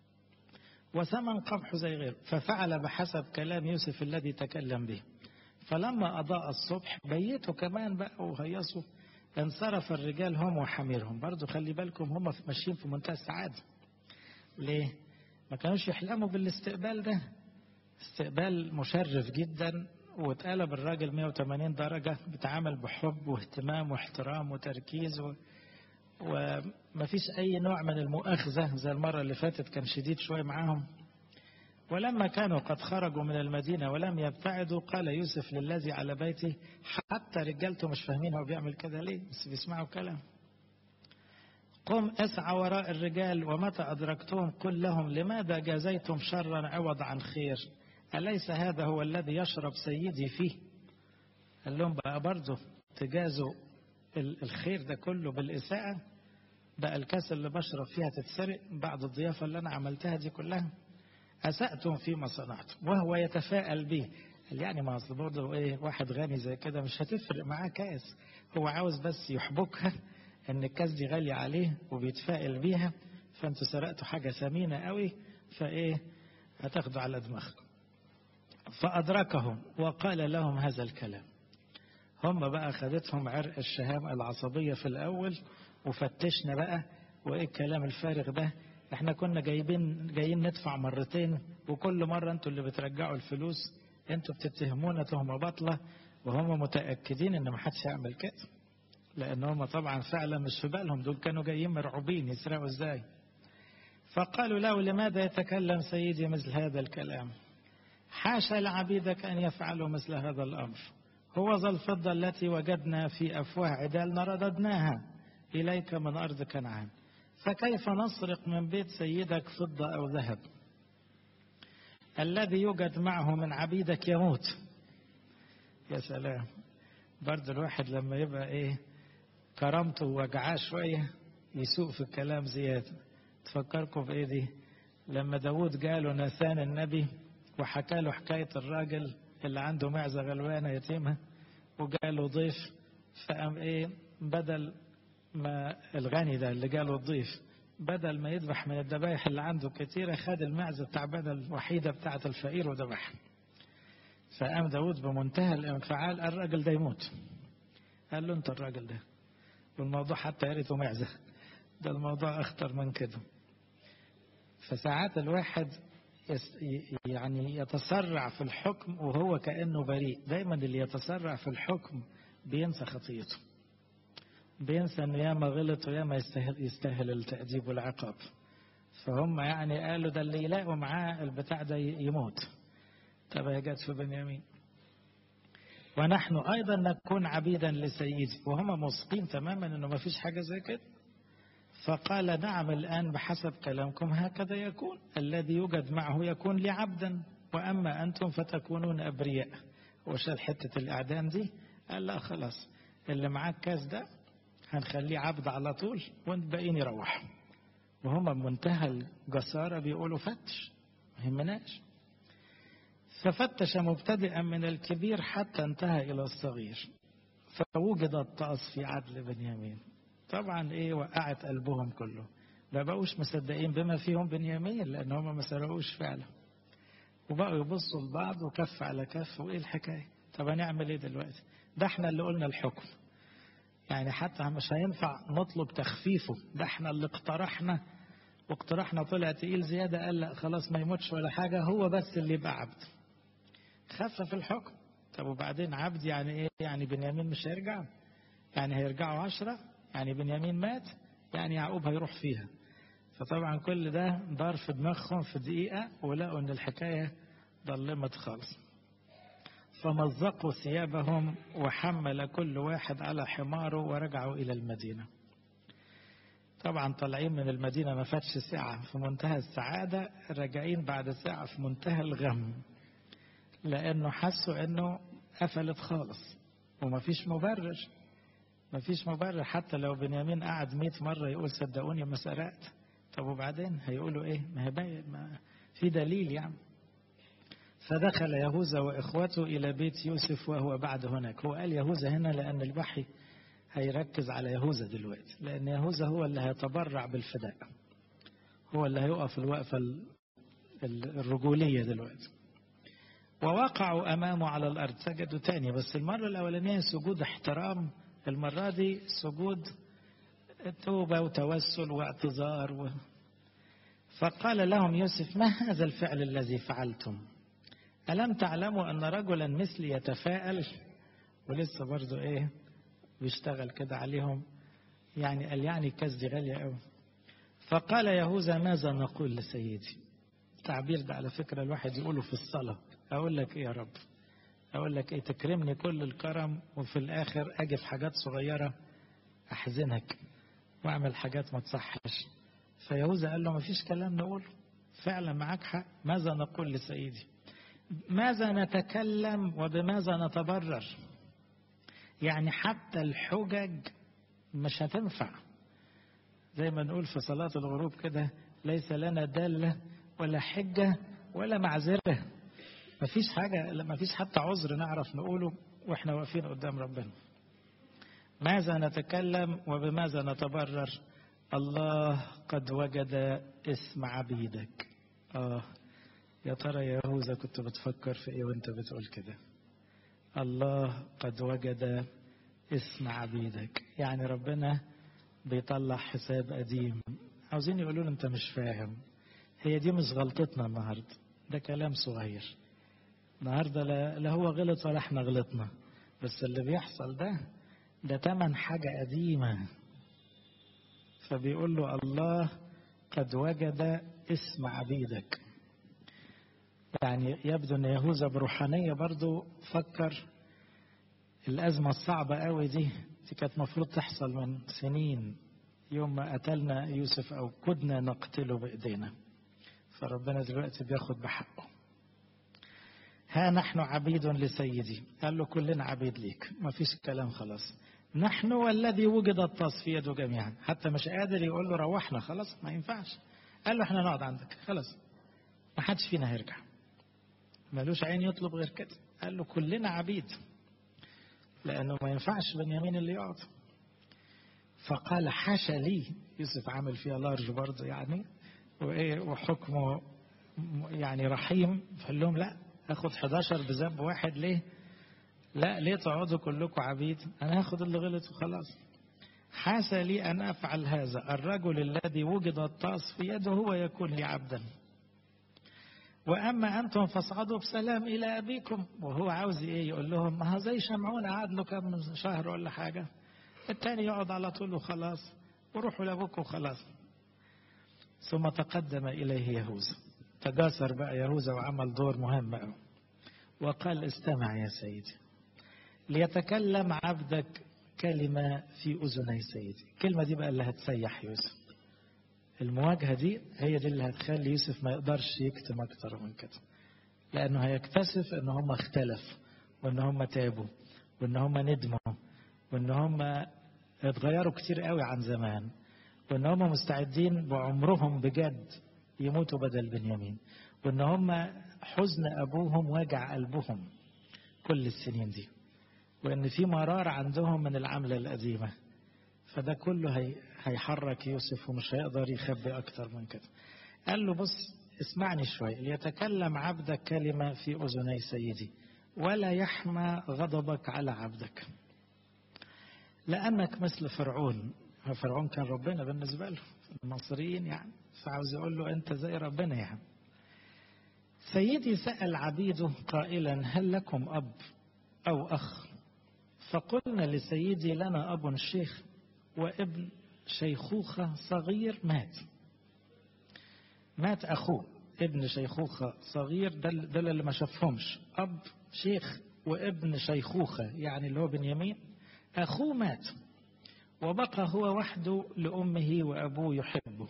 Speaker 1: وثمن قمحه زي غيره ففعل بحسب كلام يوسف الذي تكلم به فلما أضاء الصبح بيتوا كمان بقى وهيصوا انصرف الرجال هم وحميرهم برضو خلي بالكم هم ماشيين في منتهى السعادة ليه؟ ما كانوش يحلموا بالاستقبال ده استقبال مشرف جدا واتقلب الراجل 180 درجة بيتعامل بحب واهتمام واحترام وتركيز و... وما فيش أي نوع من المؤاخذة زي المرة اللي فاتت كان شديد شوية معاهم ولما كانوا قد خرجوا من المدينة ولم يبتعدوا قال يوسف للذي على بيته حتى رجالته مش فاهمين هو بيعمل كده ليه بس بيسمعوا كلام قم اسعى وراء الرجال ومتى أدركتهم قل لهم لماذا جازيتم شرا عوض عن خير أليس هذا هو الذي يشرب سيدي فيه قال لهم بقى برضه تجازوا الخير ده كله بالإساءة بقى الكاس اللي بشرب فيها تتسرق بعد الضيافة اللي أنا عملتها دي كلها أسأتم فيما صنعتم وهو يتفاءل به قال يعني ما أصل برضه إيه واحد غني زي كده مش هتفرق معاه كاس هو عاوز بس يحبكها ان الكاس دي غالية عليه وبيتفائل بيها فانتوا سرقتوا حاجة ثمينة قوي فايه هتاخدوا على دماغكم فأدركهم وقال لهم هذا الكلام هم بقى خدتهم عرق الشهامة العصبية في الأول وفتشنا بقى وإيه الكلام الفارغ ده احنا كنا جايبين جايين ندفع مرتين وكل مرة انتوا اللي بترجعوا الفلوس انتوا بتتهمونا تهمة باطلة وهم متأكدين ان ما حدش يعمل كده لأن هم طبعا فعلا مش في بالهم دول كانوا جايين مرعوبين يسرقوا ازاي فقالوا له لماذا يتكلم سيدي مثل هذا الكلام حاشا لعبيدك أن يفعلوا مثل هذا الأمر هو ذا الفضة التي وجدنا في أفواه عدالنا رددناها إليك من أرض كنعان فكيف نسرق من بيت سيدك فضة أو ذهب الذي يوجد معه من عبيدك يموت يا سلام برضه الواحد لما يبقى ايه كرامته وجعاه شوية يسوق في الكلام زيادة تفكركم بإيه دي لما داود جاله ناثان النبي وحكى له حكاية الراجل اللي عنده معزة غلوانة يتيمة وجاله ضيف فقام إيه بدل ما الغني ده اللي جاله الضيف بدل ما يذبح من الذبايح اللي عنده كتيرة خد المعزة التعبانة الوحيدة بتاعة الفقير وذبحها فقام داود بمنتهى الانفعال قال الراجل ده يموت قال له انت الراجل ده والموضوع حتى يا ريته معزة ده الموضوع أخطر من كده فساعات الواحد يعني يتسرع في الحكم وهو كأنه بريء دايما اللي يتسرع في الحكم بينسى خطيته بينسى انه ياما غلط وياما يستاهل يستاهل التأديب والعقاب فهم يعني قالوا ده اللي يلاقوا معاه البتاع ده يموت طب هي جت في بنيامين ونحن ايضا نكون عبيدا لسيدي وهم واثقين تماما انه ما فيش حاجه زي كده فقال نعم الآن بحسب كلامكم هكذا يكون الذي يوجد معه يكون لي عبدا وأما أنتم فتكونون أبرياء وشال حتة الإعدام دي قال لا خلاص اللي معاه الكاس ده هنخليه عبد على طول والباقيين يروحوا وهم بمنتهى الجسارة بيقولوا فتش ما يهمناش ففتش مبتدئا من الكبير حتى انتهى إلى الصغير فوجد الطاس في عدل بنيامين طبعا ايه وقعت قلبهم كله ما بقوش مصدقين بما فيهم بنيامين لان هم ما سرقوش فعلا وبقوا يبصوا لبعض وكف على كف وايه الحكايه طب هنعمل ايه دلوقتي ده احنا اللي قلنا الحكم يعني حتى مش هينفع نطلب تخفيفه ده احنا اللي اقترحنا واقتراحنا طلع تقيل زيادة قال لا خلاص ما يموتش ولا حاجة هو بس اللي يبقى عبد خفف الحكم طب وبعدين عبد يعني ايه يعني بنيامين مش هيرجع يعني هيرجعوا عشرة يعني بنيامين مات يعني يعقوب هيروح فيها فطبعا كل ده دار في دماغهم في دقيقة ولقوا ان الحكاية ضلمت خالص فمزقوا ثيابهم وحمل كل واحد على حماره ورجعوا إلى المدينة طبعا طالعين من المدينة ما فاتش ساعة في منتهى السعادة راجعين بعد ساعة في منتهى الغم لأنه حسوا أنه قفلت خالص وما فيش مبرر ما فيش مبرر حتى لو بنيامين قعد مئة مرة يقول صدقوني ما سرقت طب وبعدين هيقولوا ايه ما هي باين ما في دليل يعني فدخل يهوذا واخوته الى بيت يوسف وهو بعد هناك هو قال يهوذا هنا لان الوحي هيركز على يهوذا دلوقتي لان يهوذا هو اللي هيتبرع بالفداء هو اللي هيقف الوقفه الرجوليه دلوقتي ووقعوا امامه على الارض سجدوا تاني بس المره الاولانيه سجود احترام المره دي سجود توبه وتوسل واعتذار و... فقال لهم يوسف ما هذا الفعل الذي فعلتم ألم تعلموا أن رجلا مثلي يتفاءل ولسه برضو إيه بيشتغل كده عليهم يعني قال يعني الكاس دي غالية قوي فقال يهوذا ماذا نقول لسيدي التعبير ده على فكرة الواحد يقوله في الصلاة أقول لك إيه يا رب أقول لك إيه تكرمني كل الكرم وفي الآخر أجي في حاجات صغيرة أحزنك وأعمل حاجات ما تصحش فيهوذا قال له ما فيش كلام نقوله فعلا معاك حق ماذا نقول لسيدي ماذا نتكلم وبماذا نتبرر يعني حتى الحجج مش هتنفع زي ما نقول في صلاة الغروب كده ليس لنا دالة ولا حجة ولا معذرة مفيش حاجة مفيش حتى عذر نعرف نقوله واحنا واقفين قدام ربنا ماذا نتكلم وبماذا نتبرر الله قد وجد اسم عبيدك آه يا ترى يا يهوذا كنت بتفكر في ايه وانت بتقول كده الله قد وجد اسم عبيدك يعني ربنا بيطلع حساب قديم عاوزين يقولوا له انت مش فاهم هي دي مش غلطتنا النهارده ده كلام صغير النهارده لا, لا هو غلط ولا احنا غلطنا بس اللي بيحصل ده ده تمن حاجة قديمة فبيقول له الله قد وجد اسم عبيدك يعني يبدو ان يهوذا بروحانيه برضو فكر الازمه الصعبه قوي دي دي كانت المفروض تحصل من سنين يوم ما قتلنا يوسف او كدنا نقتله بايدينا فربنا دلوقتي بياخد بحقه ها نحن عبيد لسيدي قال له كلنا عبيد ليك ما فيش كلام خلاص نحن والذي وجد الطاس في يده جميعا حتى مش قادر يقول له روحنا خلاص ما ينفعش قال له احنا نقعد عندك خلاص ما حدش فينا هيرجع ملوش عين يطلب غير كده قال له كلنا عبيد لانه ما ينفعش بنيامين اللي يقعد فقال حاشا لي يوسف عامل فيها لارج برضه يعني وايه وحكمه يعني رحيم فقال لهم لا اخد 11 بذنب واحد ليه؟ لا ليه تقعدوا كلكم عبيد؟ انا هاخد اللي غلط وخلاص. حاس لي ان افعل هذا، الرجل الذي وجد الطاس في يده هو يكون لي عبدا. واما انتم فاصعدوا بسلام الى ابيكم، وهو عاوز ايه؟ يقول لهم ما هو زي شمعون قعد له كام شهر ولا حاجه. التاني يقعد على طول وخلاص، وروحوا لابوكم وخلاص. ثم تقدم اليه يهوذا. تجاسر بقى يهوذا وعمل دور مهم قوي. وقال استمع يا سيدي ليتكلم عبدك كلمة في أذني سيدي الكلمة دي بقى اللي هتسيح يوسف المواجهة دي هي دي اللي هتخلي يوسف ما يقدرش يكتم أكتر من كده لأنه هيكتشف إن هم اختلفوا وإن هم تابوا وإن هم ندموا وإن هم اتغيروا كتير قوي عن زمان وإن هم مستعدين بعمرهم بجد يموتوا بدل بنيامين وإن هم حزن أبوهم واجع قلبهم كل السنين دي وإن في مرار عندهم من العملة القديمة فده كله هي هيحرك يوسف ومش هيقدر يخبي أكتر من كده قال له بص اسمعني شوي ليتكلم عبدك كلمة في أذني سيدي ولا يحمى غضبك على عبدك لأنك مثل فرعون فرعون كان ربنا بالنسبة له المصريين يعني فعاوز يقول له أنت زي ربنا يعني سيدي سأل عبيده قائلا هل لكم أب أو أخ فقلنا لسيدي لنا أب شيخ وابن شيخوخة صغير مات مات أخوه ابن شيخوخة صغير ده, ده اللي ما شافهمش أب شيخ وابن شيخوخة يعني اللي هو بنيامين أخوه مات وبقى هو وحده لأمه وأبوه يحبه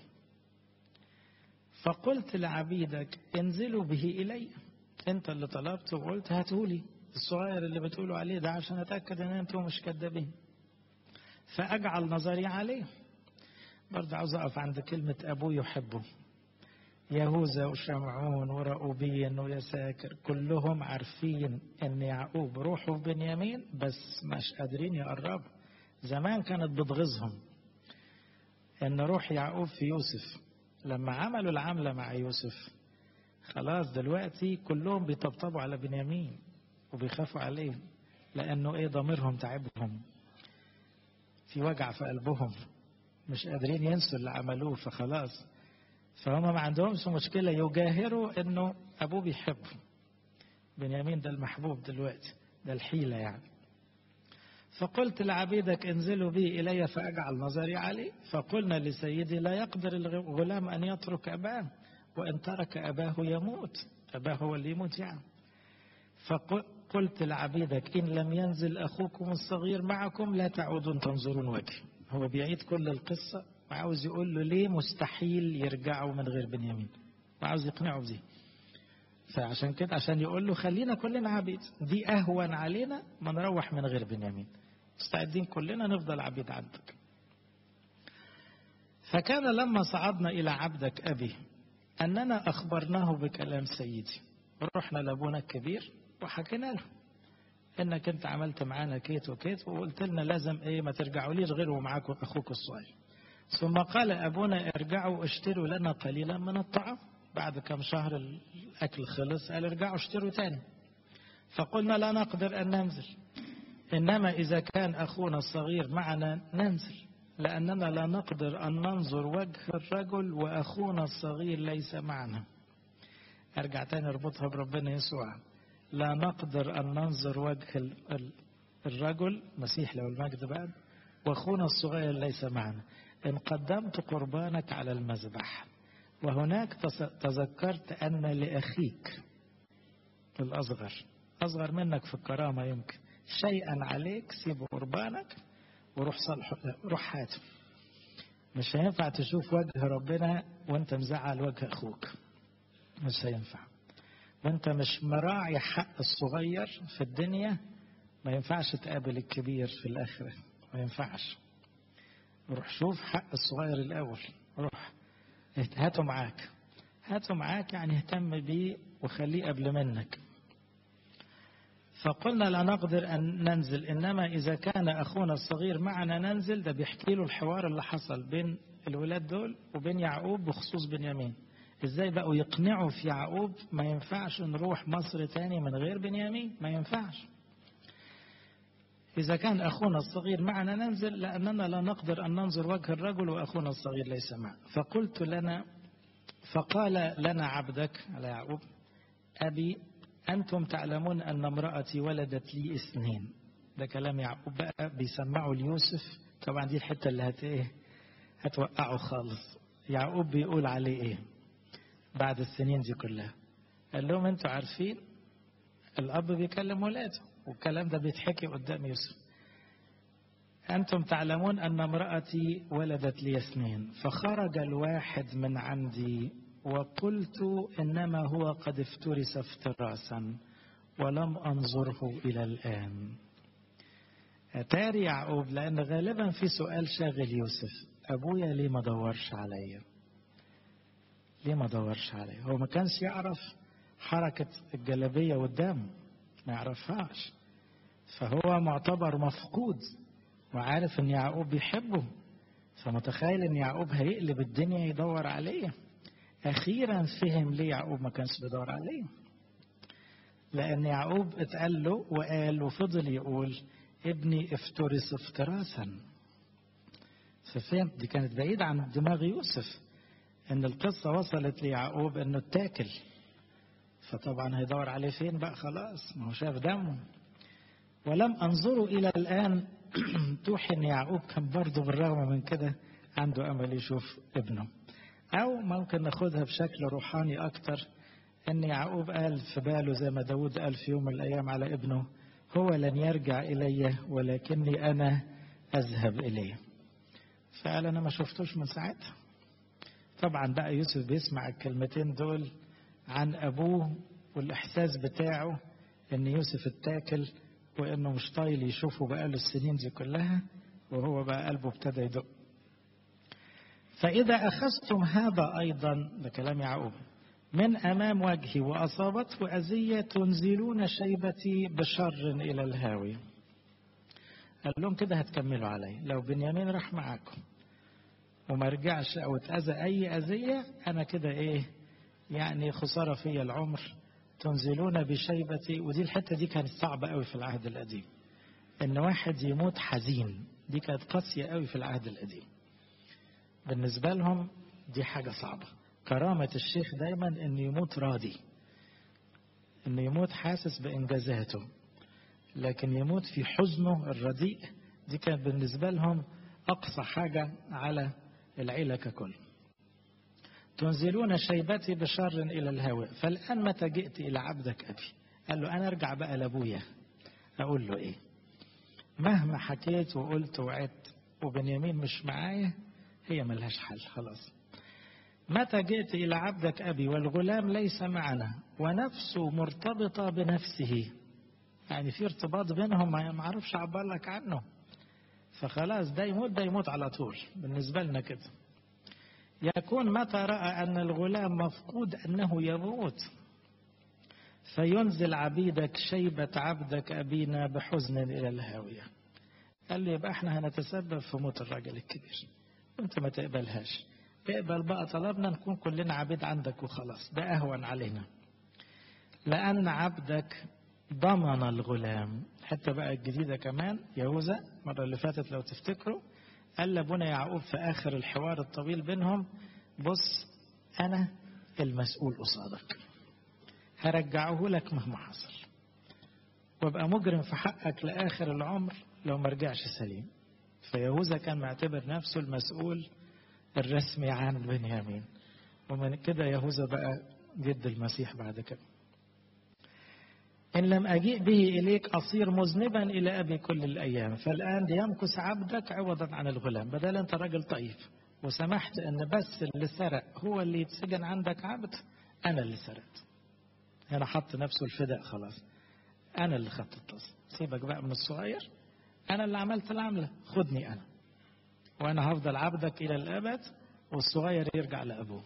Speaker 1: فقلت لعبيدك انزلوا به إلي انت اللي طلبت وقلت هاتولي الصغير اللي بتقولوا عليه ده عشان اتأكد ان انتم مش كذابين فأجعل نظري عليه برضه عاوز أقف عند كلمة أبوه يحبه يهوذا وشمعون ورأوبين ويساكر كلهم عارفين ان يعقوب روحه في بنيامين بس مش قادرين يقربوا زمان كانت بتغيظهم ان روح يعقوب في يوسف لما عملوا العملة مع يوسف خلاص دلوقتي كلهم بيطبطبوا على بنيامين وبيخافوا عليه لأنه إيه ضميرهم تعبهم في وجع في قلبهم مش قادرين ينسوا اللي عملوه فخلاص فهم ما عندهمش مشكلة يجاهروا إنه أبوه بيحبه بنيامين ده المحبوب دلوقتي ده الحيلة يعني فقلت لعبيدك انزلوا بي إلي فأجعل نظري عليه فقلنا لسيدي لا يقدر الغلام أن يترك أباه وإن ترك أباه يموت أباه هو اللي يموت يعني فقلت لعبيدك إن لم ينزل أخوكم الصغير معكم لا تعودون تنظرون وجهي هو بيعيد كل القصة وعاوز يقول له ليه مستحيل يرجعوا من غير بنيامين وعاوز يقنعه بدي فعشان كده عشان يقول له خلينا كلنا عبيد دي أهون علينا ما نروح من غير بنيامين مستعدين كلنا نفضل عبيد عندك فكان لما صعدنا إلى عبدك أبي أننا أخبرناه بكلام سيدي رحنا لأبونا الكبير وحكينا له إنك أنت عملت معانا كيت وكيت وقلت لنا لازم إيه ما ترجعوليش غير ومعاكم أخوك الصغير ثم قال أبونا ارجعوا اشتروا لنا قليلا من الطعام بعد كم شهر الأكل خلص قال ارجعوا اشتروا تاني فقلنا لا نقدر أن ننزل إنما إذا كان أخونا الصغير معنا ننزل لأننا لا نقدر أن ننظر وجه الرجل وأخونا الصغير ليس معنا أرجع تاني أربطها بربنا يسوع لا نقدر أن ننظر وجه الرجل مسيح له المجد بعد وأخونا الصغير ليس معنا إن قدمت قربانك على المذبح وهناك تذكرت أن لأخيك الأصغر أصغر منك في الكرامة يمكن شيئا عليك سيب قربانك وروح صلح روح هاته مش هينفع تشوف وجه ربنا وانت مزعل وجه اخوك مش هينفع وانت مش مراعي حق الصغير في الدنيا ما ينفعش تقابل الكبير في الاخره ما ينفعش روح شوف حق الصغير الاول روح هاته معاك هاته معاك يعني اهتم بيه وخليه قبل منك فقلنا لا نقدر أن ننزل إنما إذا كان أخونا الصغير معنا ننزل ده بيحكي له الحوار اللي حصل بين الولاد دول وبين يعقوب بخصوص بنيامين ازاي بقوا يقنعوا في يعقوب ما ينفعش نروح مصر تاني من غير بنيامين ما ينفعش إذا كان أخونا الصغير معنا ننزل لأننا لا نقدر أن ننظر وجه الرجل وأخونا الصغير ليس معه فقلت لنا فقال لنا عبدك على يعقوب أبي أنتم تعلمون أن امرأتي ولدت لي اثنين ده كلام يعقوب بقى بيسمعه ليوسف طبعا دي الحتة اللي هت إيه هتوقعه خالص يعقوب بيقول عليه إيه بعد السنين دي كلها قال لهم أنتوا عارفين الأب بيكلم ولاده والكلام ده بيتحكي قدام يوسف أنتم تعلمون أن امرأتي ولدت لي اثنين فخرج الواحد من عندي وقلت إنما هو قد افترس افتراسا ولم أنظره إلى الآن أتاري يعقوب لأن غالبا في سؤال شاغل يوسف أبويا ليه ما دورش عليا ليه ما دورش عليا هو ما كانش يعرف حركة الجلابية قدامه ما يعرفهاش فهو معتبر مفقود وعارف ان يعقوب بيحبه فمتخيل ان يعقوب هيقلب الدنيا يدور عليه اخيرا فهم ليه يعقوب ما كانش بيدور عليه لان يعقوب اتقال له وقال وفضل يقول ابني افترس افتراسا ففهم دي كانت بعيدة عن دماغ يوسف ان القصة وصلت ليعقوب انه اتاكل فطبعا هيدور عليه فين بقى خلاص ما هو شاف دمه ولم انظره الى الان توحي ان يعقوب كان برضه بالرغم من كده عنده امل يشوف ابنه او ممكن ناخدها بشكل روحاني اكتر ان يعقوب قال في باله زي ما داود قال في يوم من الايام على ابنه هو لن يرجع الي ولكني انا اذهب اليه فقال انا ما شفتوش من ساعتها طبعا بقى يوسف بيسمع الكلمتين دول عن ابوه والاحساس بتاعه ان يوسف اتاكل وانه مش طايل يشوفه بقاله السنين دي كلها وهو بقى قلبه ابتدى يدق فإذا أخذتم هذا أيضا ده كلام يعقوب من أمام وجهي وأصابته أذية تنزلون شيبتي بشر إلى الهاوية قال لهم كده هتكملوا علي لو بنيامين راح معاكم وما رجعش أو اتأذى أي أذية أنا كده إيه يعني خسارة في العمر تنزلون بشيبتي ودي الحتة دي كانت صعبة قوي في العهد القديم إن واحد يموت حزين دي كانت قاسية قوي في العهد القديم بالنسبة لهم دي حاجة صعبة كرامة الشيخ دايما إنه يموت راضي إنه يموت حاسس بإنجازاته لكن يموت في حزنه الرديء دي كانت بالنسبة لهم أقصى حاجة على العيلة ككل تنزلون شيبتي بشر إلى الهواء فالآن متى جئت إلى عبدك أبي قال له أنا أرجع بقى لأبويا أقول له إيه مهما حكيت وقلت وعدت وبنيامين مش معايا هي ملهاش حل خلاص متى جئت إلى عبدك أبي والغلام ليس معنا ونفسه مرتبطة بنفسه يعني في ارتباط بينهم ما اعرفش اعبر لك عنه فخلاص ده يموت ده يموت على طول بالنسبة لنا كده يكون متى رأى أن الغلام مفقود أنه يموت فينزل عبيدك شيبة عبدك أبينا بحزن إلى الهاوية قال لي يبقى احنا هنتسبب في موت الراجل الكبير وانت ما تقبلهاش اقبل بقى طلبنا نكون كلنا عبيد عندك وخلاص ده أهون علينا لأن عبدك ضمن الغلام حتى بقى الجديدة كمان يهوذا المرة اللي فاتت لو تفتكروا قال لابونا يعقوب في آخر الحوار الطويل بينهم بص أنا المسؤول قصادك هرجعه لك مهما حصل وابقى مجرم في حقك لآخر العمر لو ما رجعش سليم فيهوذا كان معتبر نفسه المسؤول الرسمي عن بنيامين ومن كده يهوذا بقى جد المسيح بعد كده إن لم أجيء به إليك أصير مذنبا إلى أبي كل الأيام فالآن ليمكث عبدك عوضا عن الغلام بدل أنت راجل طيب وسمحت أن بس اللي سرق هو اللي يتسجن عندك عبد أنا اللي سرقت هنا حط نفسه الفداء خلاص أنا اللي خدت التصل سيبك بقى من الصغير أنا اللي عملت العملة خدني أنا وأنا هفضل عبدك إلى الأبد والصغير يرجع لأبوه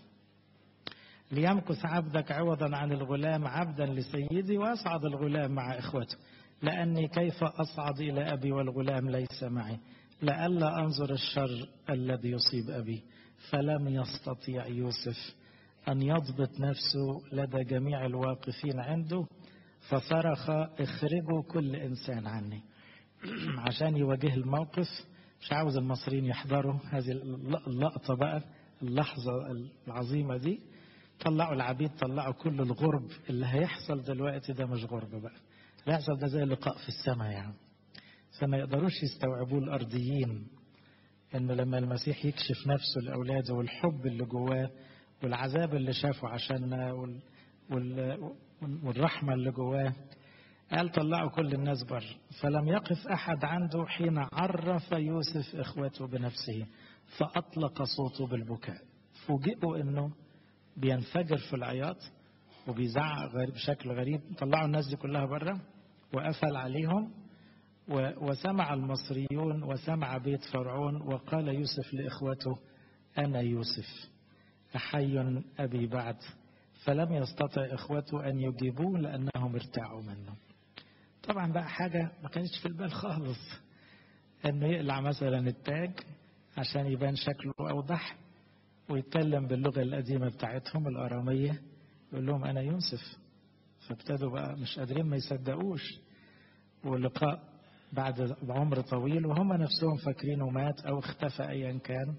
Speaker 1: ليمكث عبدك عوضا عن الغلام عبدا لسيدي ويصعد الغلام مع إخوته لأني كيف أصعد إلى أبي والغلام ليس معي لئلا أنظر الشر الذي يصيب أبي فلم يستطيع يوسف أن يضبط نفسه لدى جميع الواقفين عنده فصرخ اخرجوا كل إنسان عني عشان يواجه الموقف مش عاوز المصريين يحضروا هذه اللقطة بقى اللحظة العظيمة دي طلعوا العبيد طلعوا كل الغرب اللي هيحصل دلوقتي ده مش غرب بقى اللي هيحصل ده زي لقاء في السماء يعني فما يقدروش يستوعبوه الأرضيين إنه لما المسيح يكشف نفسه لأولاده والحب اللي جواه والعذاب اللي شافه عشاننا وال... وال... والرحمة اللي جواه قال طلعوا كل الناس بره فلم يقف أحد عنده حين عرف يوسف إخوته بنفسه فأطلق صوته بالبكاء فوجئوا أنه بينفجر في العياط وبيزعق بشكل غريب طلعوا الناس دي كلها بره وقفل عليهم وسمع المصريون وسمع بيت فرعون وقال يوسف لإخوته أنا يوسف أحي أبي بعد فلم يستطع إخوته أن يجيبوه لأنهم ارتاعوا منه طبعا بقى حاجة ما كانتش في البال خالص أنه يقلع مثلا التاج عشان يبان شكله أوضح ويتكلم باللغة القديمة بتاعتهم الأرامية يقول لهم أنا يوسف فابتدوا بقى مش قادرين ما يصدقوش ولقاء بعد عمر طويل وهم نفسهم فاكرينه مات أو اختفى أيا كان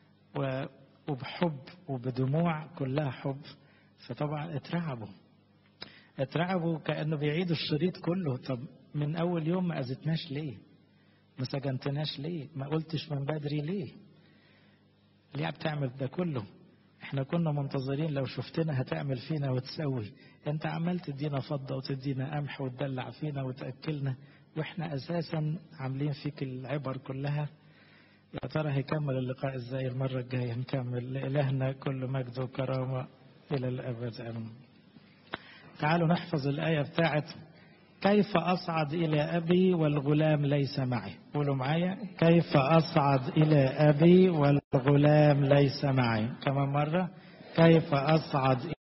Speaker 1: وبحب وبدموع كلها حب فطبعا اترعبوا اترعبوا كأنه بيعيدوا الشريط كله طب من أول يوم ما أذتناش ليه ما سجنتناش ليه ما قلتش من بدري ليه ليه بتعمل ده كله احنا كنا منتظرين لو شفتنا هتعمل فينا وتسوي انت عمال تدينا فضة وتدينا قمح وتدلع فينا وتأكلنا واحنا اساسا عاملين فيك العبر كلها يا ترى هيكمل اللقاء ازاي المرة الجاية نكمل لإلهنا كل مجد وكرامة إلى الأبد آمين تعالوا نحفظ الآية بتاعت كيف أصعد إلى أبي والغلام ليس معي قولوا معايا كيف أصعد إلى أبي والغلام ليس معي كمان مرة كيف أصعد